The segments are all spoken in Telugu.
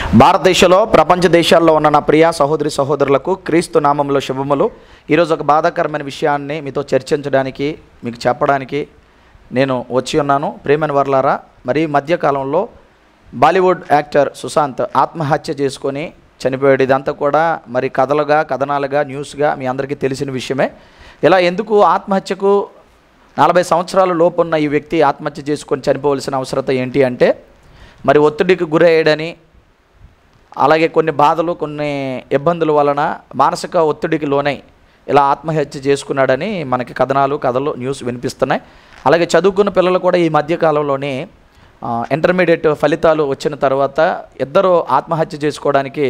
భారతదేశంలో ప్రపంచ దేశాల్లో ఉన్న నా ప్రియ సహోదరి సహోదరులకు క్రీస్తు నామంలో శుభములు ఈరోజు ఒక బాధాకరమైన విషయాన్ని మీతో చర్చించడానికి మీకు చెప్పడానికి నేను వచ్చి ఉన్నాను ప్రేమని వర్లారా మరి ఈ మధ్యకాలంలో బాలీవుడ్ యాక్టర్ సుశాంత్ ఆత్మహత్య చేసుకొని చనిపోయాడు ఇదంతా కూడా మరి కథలుగా కథనాలుగా న్యూస్గా మీ అందరికీ తెలిసిన విషయమే ఇలా ఎందుకు ఆత్మహత్యకు నలభై సంవత్సరాల లోపున్న ఈ వ్యక్తి ఆత్మహత్య చేసుకొని చనిపోవలసిన అవసరత ఏంటి అంటే మరి ఒత్తిడికి గురయ్యాడని అలాగే కొన్ని బాధలు కొన్ని ఇబ్బందుల వలన మానసిక ఒత్తిడికి లోనై ఇలా ఆత్మహత్య చేసుకున్నాడని మనకి కథనాలు కథలు న్యూస్ వినిపిస్తున్నాయి అలాగే చదువుకున్న పిల్లలు కూడా ఈ మధ్యకాలంలోనే ఆ, ఇంటర్మీడియట్ ఫలితాలు వచ్చిన తర్వాత ఇద్దరు ఆత్మహత్య చేసుకోవడానికి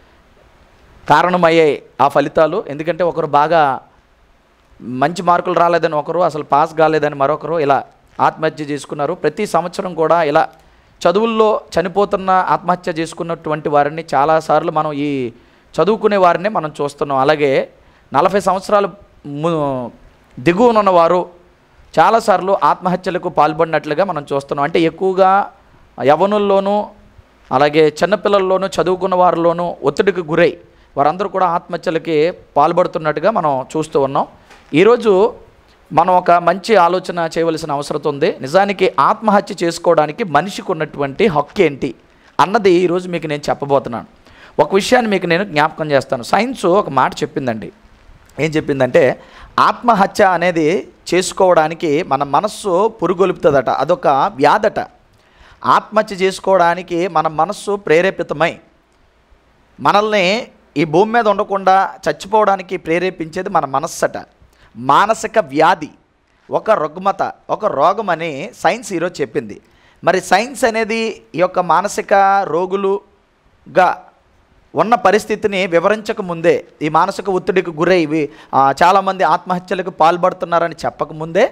కారణమయ్యాయి ఆ ఫలితాలు ఎందుకంటే ఒకరు బాగా మంచి మార్కులు రాలేదని ఒకరు అసలు పాస్ కాలేదని మరొకరు ఇలా ఆత్మహత్య చేసుకున్నారు ప్రతి సంవత్సరం కూడా ఇలా చదువుల్లో చనిపోతున్న ఆత్మహత్య చేసుకున్నటువంటి వారిని చాలాసార్లు మనం ఈ చదువుకునే వారిని మనం చూస్తున్నాం అలాగే నలభై సంవత్సరాలు ము దిగువనున్న వారు చాలాసార్లు ఆత్మహత్యలకు పాల్పడినట్లుగా మనం చూస్తున్నాం అంటే ఎక్కువగా యవనుల్లోనూ అలాగే చిన్నపిల్లల్లోనూ చదువుకున్న వారిలోనూ ఒత్తిడికి గురై వారందరూ కూడా ఆత్మహత్యలకి పాల్పడుతున్నట్టుగా మనం చూస్తూ ఉన్నాం ఈరోజు మనం ఒక మంచి ఆలోచన చేయవలసిన అవసరం ఉంది నిజానికి ఆత్మహత్య చేసుకోవడానికి మనిషికి ఉన్నటువంటి హక్కు ఏంటి అన్నది ఈరోజు మీకు నేను చెప్పబోతున్నాను ఒక విషయాన్ని మీకు నేను జ్ఞాపకం చేస్తాను సైన్స్ ఒక మాట చెప్పిందండి ఏం చెప్పిందంటే ఆత్మహత్య అనేది చేసుకోవడానికి మన మనస్సు పురుగొలుపుతుందట అదొక వ్యాధట ఆత్మహత్య చేసుకోవడానికి మన మనస్సు ప్రేరేపితమై మనల్ని ఈ భూమి మీద ఉండకుండా చచ్చిపోవడానికి ప్రేరేపించేది మన మనస్సట మానసిక వ్యాధి ఒక రుగ్మత ఒక రోగం అని సైన్స్ ఈరోజు చెప్పింది మరి సైన్స్ అనేది ఈ యొక్క మానసిక రోగులుగా ఉన్న పరిస్థితిని వివరించక ముందే ఈ మానసిక ఒత్తిడికి గురై ఇవి ఆ, చాలామంది ఆత్మహత్యలకు పాల్పడుతున్నారని చెప్పకముందే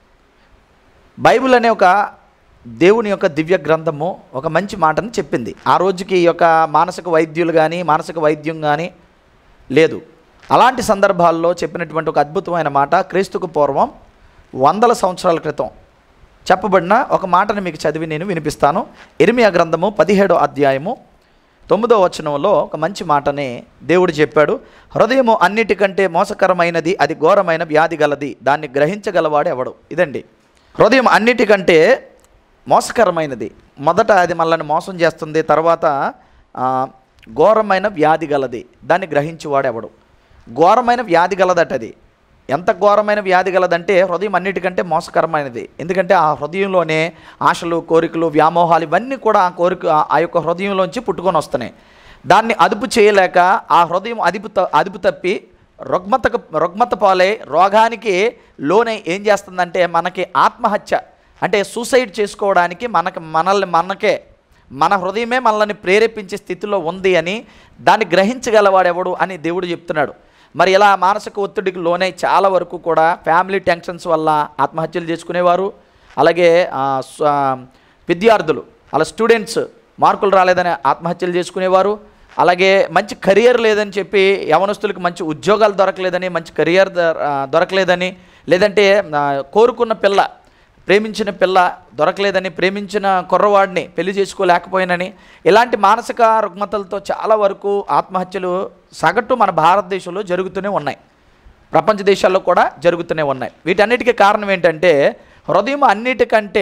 బైబిల్ అనే ఒక దేవుని యొక్క దివ్య గ్రంథము ఒక మంచి మాటను చెప్పింది ఆ రోజుకి ఈ యొక్క మానసిక వైద్యులు కానీ మానసిక వైద్యం కానీ లేదు అలాంటి సందర్భాల్లో చెప్పినటువంటి ఒక అద్భుతమైన మాట క్రీస్తుకు పూర్వం వందల సంవత్సరాల క్రితం చెప్పబడిన ఒక మాటను మీకు చదివి నేను వినిపిస్తాను ఇర్మియా గ్రంథము పదిహేడో అధ్యాయము తొమ్మిదో వచనంలో ఒక మంచి మాటని దేవుడు చెప్పాడు హృదయము అన్నిటికంటే మోసకరమైనది అది ఘోరమైన వ్యాధి గలది దాన్ని గ్రహించగలవాడు ఎవడు ఇదండి హృదయం అన్నిటికంటే మోసకరమైనది మొదట అది మనల్ని మోసం చేస్తుంది తర్వాత ఆ, ఘోరమైన వ్యాధి గలది దాన్ని గ్రహించేవాడు ఎవడు ఘోరమైన వ్యాధి గలదట అది ఎంత ఘోరమైన వ్యాధి గలదంటే హృదయం అన్నిటికంటే మోసకరమైనది ఎందుకంటే ఆ హృదయంలోనే ఆశలు కోరికలు వ్యామోహాలు ఇవన్నీ కూడా ఆ కోరిక ఆ- ఆ యొక్క హృదయంలోంచి పుట్టుకొని వస్తున్నాయి దాన్ని అదుపు చేయలేక ఆ హృదయం అదుపు త- అదుపు తప్పి రుగ్మతకు రుగ్మత పాలై రోగానికి లోనై ఏం చేస్తుందంటే మనకి ఆత్మహత్య అంటే సూసైడ్ చేసుకోవడానికి మనకి మనల్ని మనకే మన హృదయమే మనల్ని ప్రేరేపించే స్థితిలో ఉంది అని దాన్ని గ్రహించగలవాడెవడు అని దేవుడు చెప్తున్నాడు మరి ఇలా మానసిక ఒత్తిడికి లోనై చాలా వరకు కూడా ఫ్యామిలీ టెన్షన్స్ వల్ల ఆత్మహత్యలు చేసుకునేవారు అలాగే ఆ, స్వ- ఆ, విద్యార్థులు అలా స్టూడెంట్స్ మార్కులు రాలేదని ఆత్మహత్యలు చేసుకునేవారు అలాగే మంచి కెరియర్ లేదని చెప్పి యవనస్తులకు మంచి ఉద్యోగాలు దొరకలేదని మంచి కెరియర్ దొ- ఆ, దొరకలేదని లేదంటే ఆ, కోరుకున్న పిల్ల ప్రేమించిన పిల్ల దొరకలేదని ప్రేమించిన కుర్రవాడిని పెళ్లి చేసుకోలేకపోయినని ఇలాంటి మానసిక రుగ్మతలతో చాలా వరకు ఆత్మహత్యలు సగటు మన భారతదేశంలో జరుగుతూనే ఉన్నాయి ప్రపంచ దేశాల్లో కూడా జరుగుతూనే ఉన్నాయి వీటన్నిటికీ కారణం ఏంటంటే హృదయం అన్నిటికంటే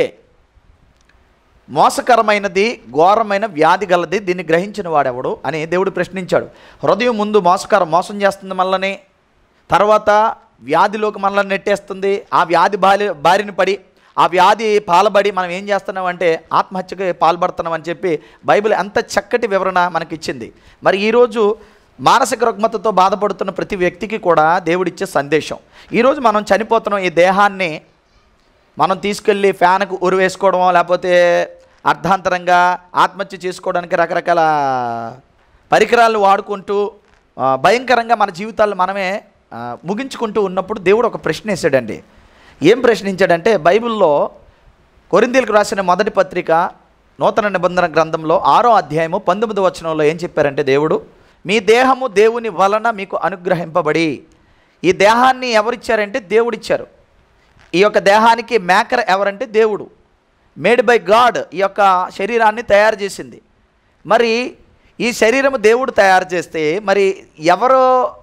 మోసకరమైనది ఘోరమైన వ్యాధి గలది దీన్ని గ్రహించిన వాడెవడు అని దేవుడు ప్రశ్నించాడు హృదయం ముందు మోసకరం మోసం చేస్తుంది మనల్ని తర్వాత వ్యాధిలోకి మనల్ని నెట్టేస్తుంది ఆ వ్యాధి బారి బారిన పడి ఆ వ్యాధి పాల్పడి మనం ఏం చేస్తున్నాం అంటే ఆత్మహత్యకి పాల్పడుతున్నాం అని చెప్పి బైబిల్ ఎంత చక్కటి వివరణ మనకిచ్చింది మరి ఈరోజు మానసిక రుగ్మతతో బాధపడుతున్న ప్రతి వ్యక్తికి కూడా దేవుడిచ్చే సందేశం ఈరోజు మనం చనిపోతున్నాం ఈ దేహాన్ని మనం తీసుకెళ్ళి ఫ్యాన్కు ఉరి వేసుకోవడమో లేకపోతే అర్ధాంతరంగా ఆత్మహత్య చేసుకోవడానికి రకరకాల పరికరాలు వాడుకుంటూ ఆ, భయంకరంగా మన జీవితాలు మనమే ఆ, ముగించుకుంటూ ఉన్నప్పుడు దేవుడు ఒక ప్రశ్న వేసాడండి ఏం ప్రశ్నించాడంటే బైబిల్లో కొరిందీలకు రాసిన మొదటి పత్రిక నూతన నిబంధన గ్రంథంలో ఆరో అధ్యాయము పంతొమ్మిది వచనంలో ఏం చెప్పారంటే దేవుడు మీ దేహము దేవుని వలన మీకు అనుగ్రహింపబడి ఈ దేహాన్ని ఎవరిచ్చారంటే దేవుడిచ్చారు ఈ యొక్క దేహానికి మేకర్ ఎవరంటే దేవుడు మేడ్ బై గాడ్ ఈ యొక్క శరీరాన్ని తయారు చేసింది మరి ఈ శరీరము దేవుడు తయారు చేస్తే మరి ఎవరు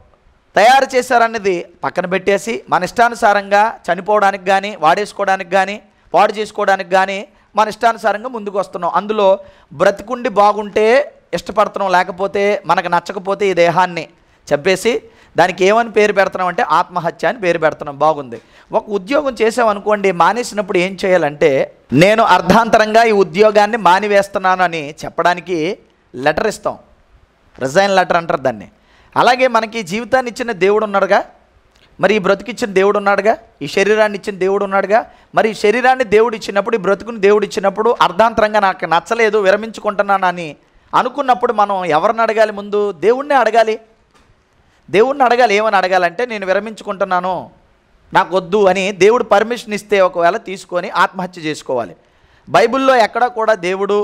తయారు చేశారన్నది పక్కన పెట్టేసి మన ఇష్టానుసారంగా చనిపోవడానికి కానీ వాడేసుకోవడానికి కానీ పాడు చేసుకోవడానికి కానీ మన ఇష్టానుసారంగా ముందుకు వస్తున్నాం అందులో బ్రతికుండి బాగుంటే ఇష్టపడుతున్నాం లేకపోతే మనకు నచ్చకపోతే ఈ దేహాన్ని చంపేసి దానికి ఏమని పేరు పెడుతున్నాం అంటే ఆత్మహత్య అని పేరు పెడుతున్నాం బాగుంది ఒక ఉద్యోగం చేసామనుకోండి మానేసినప్పుడు ఏం చేయాలంటే నేను అర్ధాంతరంగా ఈ ఉద్యోగాన్ని మానివేస్తున్నాను అని చెప్పడానికి లెటర్ ఇస్తాం రిజైన్ లెటర్ అంటారు దాన్ని అలాగే మనకి ఈ జీవితాన్ని ఇచ్చిన దేవుడు ఉన్నాడుగా మరి ఈ బ్రతుకిచ్చిన దేవుడు ఉన్నాడుగా ఈ శరీరాన్ని ఇచ్చిన దేవుడు ఉన్నాడుగా మరి ఈ శరీరాన్ని దేవుడు ఇచ్చినప్పుడు ఈ బ్రతుకుని దేవుడు ఇచ్చినప్పుడు అర్ధాంతరంగా నాకు నచ్చలేదు విరమించుకుంటున్నాను అని అనుకున్నప్పుడు మనం ఎవరిని అడగాలి ముందు దేవుణ్ణే అడగాలి దేవుణ్ణి అడగాలి ఏమని అడగాలంటే నేను విరమించుకుంటున్నాను నాకు వద్దు అని దేవుడు పర్మిషన్ ఇస్తే ఒకవేళ తీసుకొని ఆత్మహత్య చేసుకోవాలి బైబిల్లో ఎక్కడా కూడా దేవుడు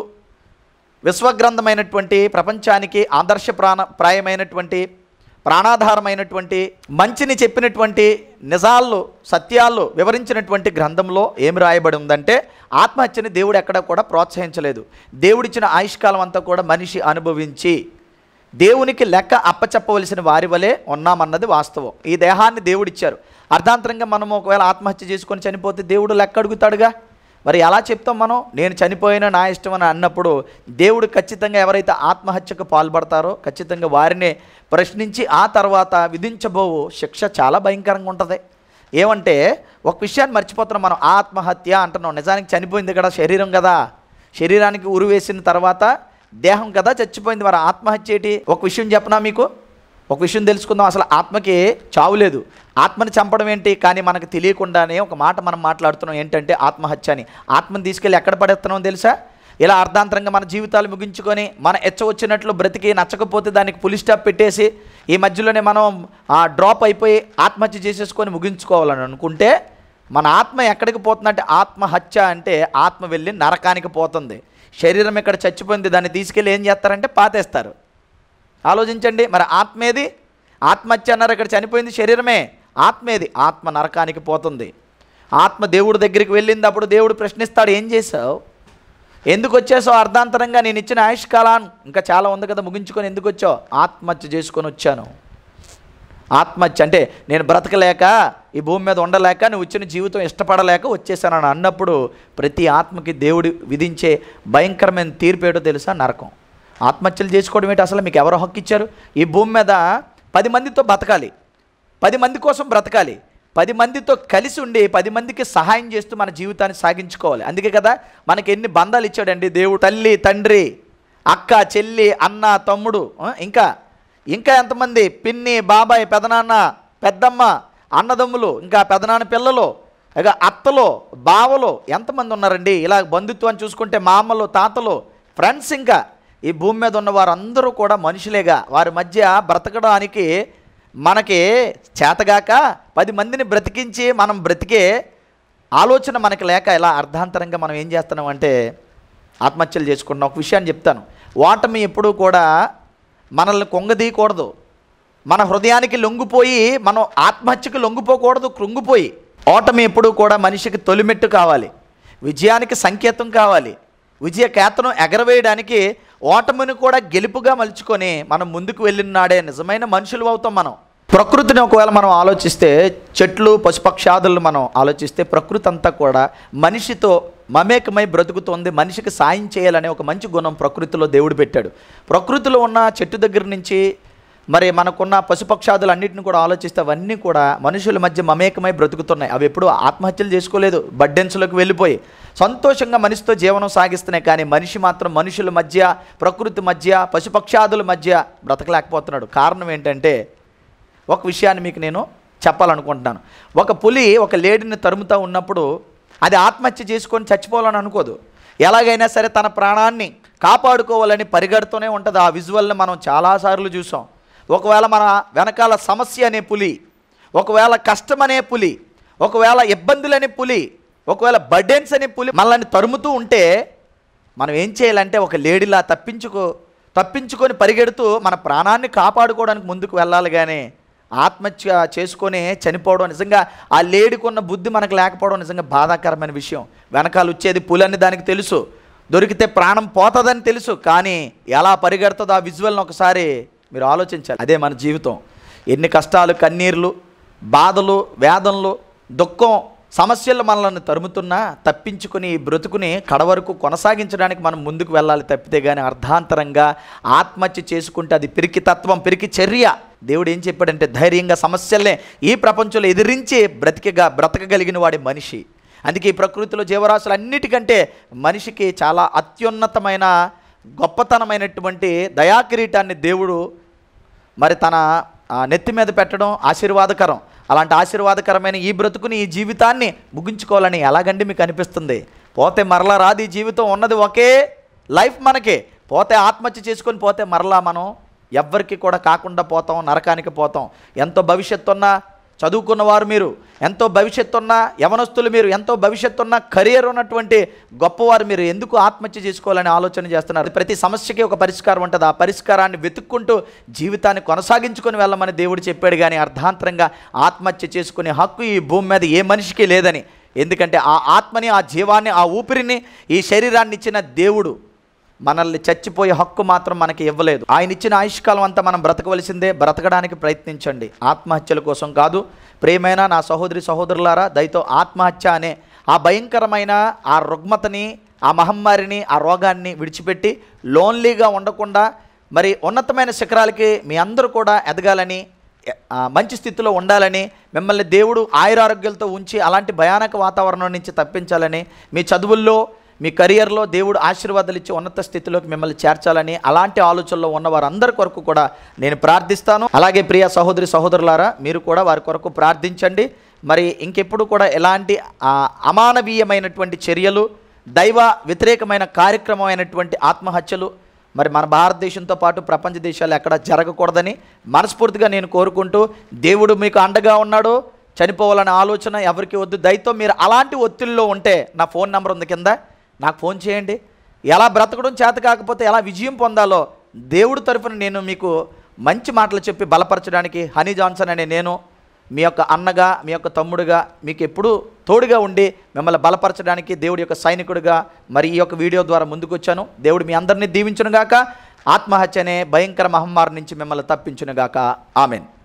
విశ్వగ్రంథమైనటువంటి ప్రపంచానికి ఆదర్శ ప్రాణ ప్రాయమైనటువంటి ప్రాణాధారమైనటువంటి మంచిని చెప్పినటువంటి నిజాల్లో సత్యాల్లో వివరించినటువంటి గ్రంథంలో ఏమి రాయబడి ఉందంటే ఆత్మహత్యని దేవుడు ఎక్కడ కూడా ప్రోత్సహించలేదు దేవుడిచ్చిన ఆయుష్కాలం అంతా కూడా మనిషి అనుభవించి దేవునికి లెక్క అప్పచెప్పవలసిన వారి వలె ఉన్నామన్నది వాస్తవం ఈ దేహాన్ని దేవుడిచ్చారు అర్ధాంతరంగా మనం ఒకవేళ ఆత్మహత్య చేసుకొని చనిపోతే దేవుడు లెక్క అడుగుతాడుగా మరి ఎలా చెప్తాం మనం నేను చనిపోయినా నా ఇష్టం అని అన్నప్పుడు దేవుడు ఖచ్చితంగా ఎవరైతే ఆత్మహత్యకు పాల్పడతారో ఖచ్చితంగా వారినే ప్రశ్నించి ఆ తర్వాత విధించబోవు శిక్ష చాలా భయంకరంగా ఉంటుంది ఏమంటే ఒక విషయాన్ని మర్చిపోతున్నాం మనం ఆత్మహత్య అంటున్నాం నిజానికి చనిపోయింది కదా శరీరం కదా శరీరానికి ఉరివేసిన తర్వాత దేహం కదా చచ్చిపోయింది మరి ఆత్మహత్య ఏంటి ఒక విషయం చెప్పనా మీకు ఒక విషయం తెలుసుకుందాం అసలు ఆత్మకి చావు లేదు ఆత్మని చంపడం ఏంటి కానీ మనకు తెలియకుండానే ఒక మాట మనం మాట్లాడుతున్నాం ఏంటంటే ఆత్మహత్య అని ఆత్మని తీసుకెళ్ళి ఎక్కడ పడేస్తున్నాం తెలుసా ఇలా అర్ధాంతరంగా మన జీవితాలు ముగించుకొని మన ఎచ్చ వచ్చినట్లు బ్రతికి నచ్చకపోతే దానికి పులి స్టాప్ పెట్టేసి ఈ మధ్యలోనే మనం ఆ డ్రాప్ అయిపోయి ఆత్మహత్య చేసేసుకొని ముగించుకోవాలని అనుకుంటే మన ఆత్మ ఎక్కడికి పోతుందంటే ఆత్మహత్య అంటే ఆత్మ వెళ్ళి నరకానికి పోతుంది శరీరం ఇక్కడ చచ్చిపోయింది దాన్ని తీసుకెళ్ళి ఏం చేస్తారంటే పాతేస్తారు ఆలోచించండి మరి ఆత్మేది ఆత్మహత్య అన్నారు ఇక్కడ చనిపోయింది శరీరమే ఆత్మేది ఆత్మ నరకానికి పోతుంది ఆత్మ దేవుడి దగ్గరికి వెళ్ళింది అప్పుడు దేవుడు ప్రశ్నిస్తాడు ఏం చేసావు ఎందుకు వచ్చేసావు అర్ధాంతరంగా నేను ఇచ్చిన ఆయుష్కాలాన్ ఇంకా చాలా ఉంది కదా ముగించుకొని ఎందుకు వచ్చావు ఆత్మహత్య చేసుకొని వచ్చాను ఆత్మహత్య అంటే నేను బ్రతకలేక ఈ భూమి మీద ఉండలేక నువ్వు ఇచ్చిన జీవితం ఇష్టపడలేక వచ్చేసానని అన్నప్పుడు ప్రతి ఆత్మకి దేవుడు విధించే భయంకరమైన తీర్పు ఏంటో తెలుసా నరకం ఆత్మహత్యలు చేసుకోవడం ఏంటి అసలు మీకు ఎవరు హక్కు ఇచ్చారు ఈ భూమి మీద పది మందితో బతకాలి పది మంది కోసం బ్రతకాలి పది మందితో కలిసి ఉండి పది మందికి సహాయం చేస్తూ మన జీవితాన్ని సాగించుకోవాలి అందుకే కదా మనకి ఎన్ని బంధాలు ఇచ్చాడండి దేవుడు తల్లి తండ్రి అక్క చెల్లి అన్న తమ్ముడు ఆ, ఇంకా ఇంకా ఎంతమంది పిన్ని బాబాయ్ పెదనాన్న పెద్దమ్మ అన్నదమ్ములు ఇంకా పెదనాన్న పిల్లలు ఇక అత్తలు బావలు ఎంతమంది ఉన్నారండి ఇలా బంధుత్వాన్ని చూసుకుంటే మామలు తాతలు ఫ్రెండ్స్ ఇంకా ఈ భూమి మీద ఉన్న వారందరూ కూడా మనుషులేగా వారి మధ్య బ్రతకడానికి మనకి చేతగాక పది మందిని బ్రతికించి మనం బ్రతికే ఆలోచన మనకి లేక ఇలా అర్ధాంతరంగా మనం ఏం చేస్తున్నాం అంటే ఆత్మహత్యలు చేసుకుంటున్నాం ఒక విషయాన్ని చెప్తాను ఓటమి ఎప్పుడూ కూడా మనల్ని కొంగదీయకూడదు మన హృదయానికి లొంగిపోయి మనం ఆత్మహత్యకు లొంగిపోకూడదు కృంగిపోయి ఓటమి ఎప్పుడూ కూడా మనిషికి తొలిమెట్టు కావాలి విజయానికి సంకేతం కావాలి విజయ కేతనం ఎగరవేయడానికి ఓటమిని కూడా గెలుపుగా మలుచుకొని మనం ముందుకు వెళ్ళిన నాడే నిజమైన మనుషులు అవుతాం మనం ప్రకృతిని ఒకవేళ మనం ఆలోచిస్తే చెట్లు పశుపక్షాదులు మనం ఆలోచిస్తే ప్రకృతి అంతా కూడా మనిషితో మమేకమై బ్రతుకుతోంది మనిషికి సాయం చేయాలనే ఒక మంచి గుణం ప్రకృతిలో దేవుడు పెట్టాడు ప్రకృతిలో ఉన్న చెట్టు దగ్గర నుంచి మరి మనకున్న పశుపక్షాదులు అన్నింటిని కూడా ఆలోచిస్తే అవన్నీ కూడా మనుషుల మధ్య మమేకమై బ్రతుకుతున్నాయి అవి ఎప్పుడు ఆత్మహత్యలు చేసుకోలేదు బడ్డెన్స్లోకి వెళ్ళిపోయి సంతోషంగా మనిషితో జీవనం సాగిస్తున్నాయి కానీ మనిషి మాత్రం మనుషుల మధ్య ప్రకృతి మధ్య పశుపక్షాదుల మధ్య బ్రతకలేకపోతున్నాడు కారణం ఏంటంటే ఒక విషయాన్ని మీకు నేను చెప్పాలనుకుంటున్నాను ఒక పులి ఒక లేడీని తరుముతూ ఉన్నప్పుడు అది ఆత్మహత్య చేసుకొని చచ్చిపోవాలని అనుకోదు ఎలాగైనా సరే తన ప్రాణాన్ని కాపాడుకోవాలని పరిగెడుతూనే ఉంటుంది ఆ విజువల్ని మనం చాలాసార్లు చూసాం ఒకవేళ మన వెనకాల సమస్య అనే పులి ఒకవేళ కష్టం అనే పులి ఒకవేళ ఇబ్బందులనే పులి ఒకవేళ బర్డెన్స్ అనే పులి మనల్ని తరుముతూ ఉంటే మనం ఏం చేయాలంటే ఒక లేడీలా తప్పించుకో తప్పించుకొని పరిగెడుతూ మన ప్రాణాన్ని కాపాడుకోవడానికి ముందుకు వెళ్ళాలి కానీ ఆత్మహత్య చేసుకొని చనిపోవడం నిజంగా ఆ లేడికున్న బుద్ధి మనకు లేకపోవడం నిజంగా బాధాకరమైన విషయం వెనకాల వచ్చేది పులని దానికి తెలుసు దొరికితే ప్రాణం పోతుందని తెలుసు కానీ ఎలా పరిగెడుతుందో ఆ విజువల్ని ఒకసారి మీరు ఆలోచించాలి అదే మన జీవితం ఎన్ని కష్టాలు కన్నీర్లు బాధలు వేదనలు దుఃఖం సమస్యలు మనల్ని తరుముతున్నా తప్పించుకుని ఈ బ్రతుకుని కడవరకు కొనసాగించడానికి మనం ముందుకు వెళ్ళాలి తప్పితే కానీ అర్ధాంతరంగా ఆత్మహత్య చేసుకుంటే అది పిరికి తత్వం పిరికి చర్య దేవుడు ఏం చెప్పాడంటే ధైర్యంగా సమస్యల్నే ఈ ప్రపంచంలో ఎదిరించి బ్రతికగా బ్రతకగలిగిన వాడి మనిషి అందుకే ఈ ప్రకృతిలో జీవరాశులు అన్నిటికంటే మనిషికి చాలా అత్యున్నతమైన గొప్పతనమైనటువంటి దయాకిరీటాన్ని దేవుడు మరి తన ఆ, నెత్తి మీద పెట్టడం ఆశీర్వాదకరం అలాంటి ఆశీర్వాదకరమైన ఈ బ్రతుకుని ఈ జీవితాన్ని ముగించుకోవాలని ఎలాగండి మీకు అనిపిస్తుంది పోతే మరలా రాదు ఈ జీవితం ఉన్నది ఒకే లైఫ్ మనకే పోతే ఆత్మహత్య చేసుకొని పోతే మరలా మనం ఎవ్వరికి కూడా కాకుండా పోతాం నరకానికి పోతాం ఎంతో భవిష్యత్తు ఉన్న చదువుకున్నవారు మీరు ఎంతో భవిష్యత్తు ఉన్న యవనస్తులు మీరు ఎంతో భవిష్యత్తు ఉన్న కెరియర్ ఉన్నటువంటి గొప్పవారు మీరు ఎందుకు ఆత్మహత్య చేసుకోవాలని ఆలోచన చేస్తున్నారు ప్రతి సమస్యకి ఒక పరిష్కారం ఉంటుంది ఆ పరిష్కారాన్ని వెతుక్కుంటూ జీవితాన్ని కొనసాగించుకొని వెళ్ళమని దేవుడు చెప్పాడు కానీ అర్ధాంతరంగా ఆత్మహత్య చేసుకునే హక్కు ఈ భూమి మీద ఏ మనిషికి లేదని ఎందుకంటే ఆ ఆత్మని ఆ జీవాన్ని ఆ ఊపిరిని ఈ శరీరాన్ని ఇచ్చిన దేవుడు మనల్ని చచ్చిపోయే హక్కు మాత్రం మనకి ఇవ్వలేదు ఆయన ఇచ్చిన ఆయుష్కాలం అంతా మనం బ్రతకవలసిందే బ్రతకడానికి ప్రయత్నించండి ఆత్మహత్యల కోసం కాదు ప్రేమైన నా సహోదరి సహోదరులారా దయతో ఆత్మహత్య అనే ఆ భయంకరమైన ఆ రుగ్మతని ఆ మహమ్మారిని ఆ రోగాన్ని విడిచిపెట్టి లోన్లీగా ఉండకుండా మరి ఉన్నతమైన శిఖరాలకి మీ అందరూ కూడా ఎదగాలని ఆ, మంచి స్థితిలో ఉండాలని మిమ్మల్ని దేవుడు ఆయురారోగ్యాలతో ఉంచి అలాంటి భయానక వాతావరణం నుంచి తప్పించాలని మీ చదువుల్లో మీ కెరియర్లో దేవుడు ఆశీర్వాదాలు ఇచ్చి ఉన్నత స్థితిలోకి మిమ్మల్ని చేర్చాలని అలాంటి ఆలోచనలో ఉన్న వారందరి కొరకు కూడా నేను ప్రార్థిస్తాను అలాగే ప్రియ సహోదరి సహోదరులారా మీరు కూడా వారి కొరకు ప్రార్థించండి మరి ఇంకెప్పుడు కూడా ఎలాంటి ఆ, అమానవీయమైనటువంటి చర్యలు దైవ వ్యతిరేకమైన కార్యక్రమం అయినటువంటి ఆత్మహత్యలు మరి మన భారతదేశంతో పాటు ప్రపంచ దేశాలు ఎక్కడ జరగకూడదని మనస్ఫూర్తిగా నేను కోరుకుంటూ దేవుడు మీకు అండగా ఉన్నాడు చనిపోవాలనే ఆలోచన ఎవరికి వద్దు దయతో మీరు అలాంటి ఒత్తిడిలో ఉంటే నా ఫోన్ నెంబర్ ఉంది కింద నాకు ఫోన్ చేయండి ఎలా బ్రతకడం చేత కాకపోతే ఎలా విజయం పొందాలో దేవుడి తరఫున నేను మీకు మంచి మాటలు చెప్పి బలపరచడానికి హనీ జాన్సన్ అనే నేను మీ యొక్క అన్నగా మీ యొక్క తమ్ముడుగా మీకు ఎప్పుడూ తోడుగా ఉండి మిమ్మల్ని బలపరచడానికి దేవుడి యొక్క సైనికుడిగా మరి ఈ యొక్క వీడియో ద్వారా ముందుకు వచ్చాను దేవుడు మీ అందరినీ దీవించునుగాక ఆత్మహత్య అనే భయంకర మహమ్మారి నుంచి మిమ్మల్ని తప్పించునుగాక ఆమెన్